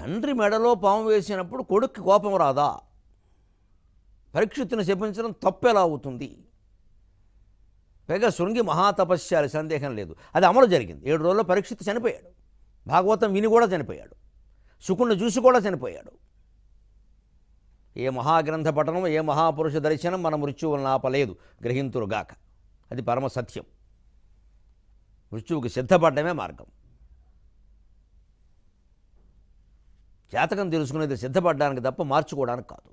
తండ్రి మెడలో పాము వేసినప్పుడు కొడుక్కి కోపం రాదా పరీక్షిత్తుని శపించడం తప్పెలా అవుతుంది పైగా శృంగి మహాతపస్యాలి సందేహం లేదు అది అమలు జరిగింది ఏడు రోజుల్లో పరీక్షిత్ చనిపోయాడు భాగవతం విని కూడా చనిపోయాడు శుకుణ్ణి చూసి కూడా చనిపోయాడు ఏ మహాగ్రంథ పఠనం ఏ మహాపురుష దర్శనం మన మృత్యువులను ఆపలేదు గ్రహింతురుగాక అది పరమ సత్యం మృత్యువుకి సిద్ధపడమే మార్గం జాతకం తెలుసుకునేది సిద్ధపడడానికి తప్ప మార్చుకోవడానికి కాదు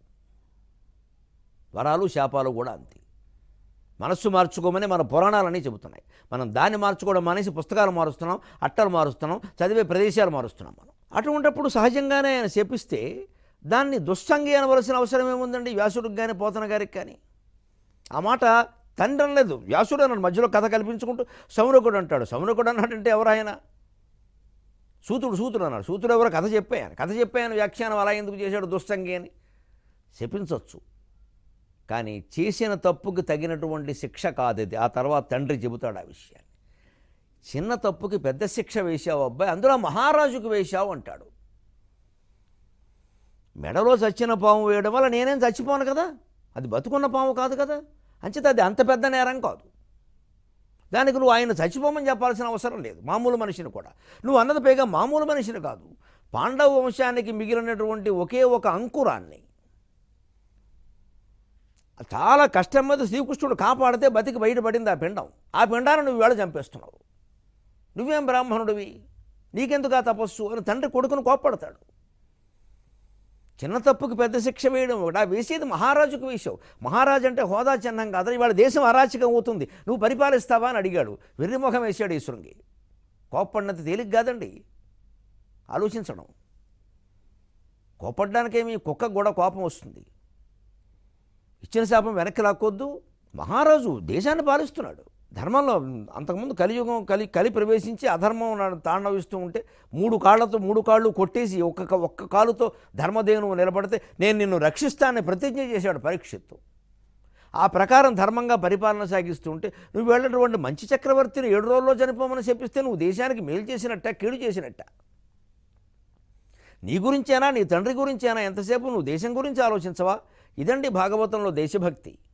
వరాలు శాపాలు కూడా అంతే మనస్సు మార్చుకోమని మన పురాణాలన్నీ చెబుతున్నాయి మనం దాన్ని మార్చుకోవడం మానేసి పుస్తకాలు మారుస్తున్నాం అట్టలు మారుస్తున్నాం చదివే ప్రదేశాలు మారుస్తున్నాం మనం అటువంటప్పుడు సహజంగానే ఆయన శపిస్తే దాన్ని దుస్సంగి అనవలసిన అవసరం ఏముందండి వ్యాసుడికి కానీ పోతన గారికి కానీ ఆ మాట తండ్రి అనలేదు వ్యాసుడు అన్నాడు మధ్యలో కథ కల్పించుకుంటూ సౌనకుడు అంటాడు సౌనకుడు అన్నాడంటే ఎవరాయన సూతుడు సూతుడు అన్నాడు సూతుడు ఎవరో కథ చెప్పాయని కథ చెప్పాయని వ్యాఖ్యానం అలా ఎందుకు చేశాడు దుస్సంగి అని శపించవచ్చు కానీ చేసిన తప్పుకి తగినటువంటి శిక్ష కాదు ఇది ఆ తర్వాత తండ్రి చెబుతాడు ఆ విషయాన్ని చిన్న తప్పుకి పెద్ద శిక్ష వేశావు అబ్బాయి అందులో మహారాజుకు వేశావు అంటాడు మెడలో చచ్చిన పాము వేయడం వల్ల నేనేం చచ్చిపోను కదా అది బతుకున్న పాము కాదు కదా అంచేత అది అంత పెద్ద నేరం కాదు దానికి నువ్వు ఆయన చచ్చిపోమని చెప్పాల్సిన అవసరం లేదు మామూలు మనిషిని కూడా నువ్వు అన్నది పైగా మామూలు మనిషిని కాదు పాండవ వంశానికి మిగిలినటువంటి ఒకే ఒక అంకురాన్ని చాలా కష్టం మీద శ్రీకృష్ణుడు కాపాడితే బతికి బయటపడింది ఆ పిండం ఆ పిండాన్ని నువ్వు వేళ చంపేస్తున్నావు నువ్వేం బ్రాహ్మణుడివి నీకెందుకు ఆ తపస్సు అని తండ్రి కొడుకును కోప్పడతాడు చిన్న తప్పుకి పెద్ద శిక్ష వేయడం ఒకటి ఆ వేసేది మహారాజుకు వేసావు మహారాజు అంటే హోదా చిహ్నం కాదు ఇవాళ దేశం అరాచకం అవుతుంది నువ్వు పరిపాలిస్తావా అని అడిగాడు వెర్రిముఖం వేశాడు ఈశ్వరునికి కోప్పడినంత తేలిక కాదండి ఆలోచించడం కోపడ్డానికేమి కుక్కకు కూడా కోపం వస్తుంది ఇచ్చిన శాపం వెనక్కి లాక్కొద్దు మహారాజు దేశాన్ని పాలిస్తున్నాడు ధర్మంలో అంతకుముందు కలియుగం కలి కలి ప్రవేశించి అధర్మం నాడు తాండవిస్తూ ఉంటే మూడు కాళ్ళతో మూడు కాళ్ళు కొట్టేసి ఒక్క ఒక్క కాలుతో ధర్మదేవును నిలబడితే నేను నిన్ను రక్షిస్తానని ప్రతిజ్ఞ చేశాడు పరీక్షిత్తు ఆ ప్రకారం ధర్మంగా పరిపాలన సాగిస్తూ ఉంటే నువ్వు వెళ్ళినటువంటి మంచి చక్రవర్తిని ఏడు రోజుల్లో చనిపోమని చెప్పిస్తే నువ్వు దేశానికి మేలు చేసినట్ట కీడు చేసినట్ట నీ గురించేనా నీ తండ్రి గురించేనా ఎంతసేపు నువ్వు దేశం గురించి ఆలోచించవా ఇదండి భాగవతంలో దేశభక్తి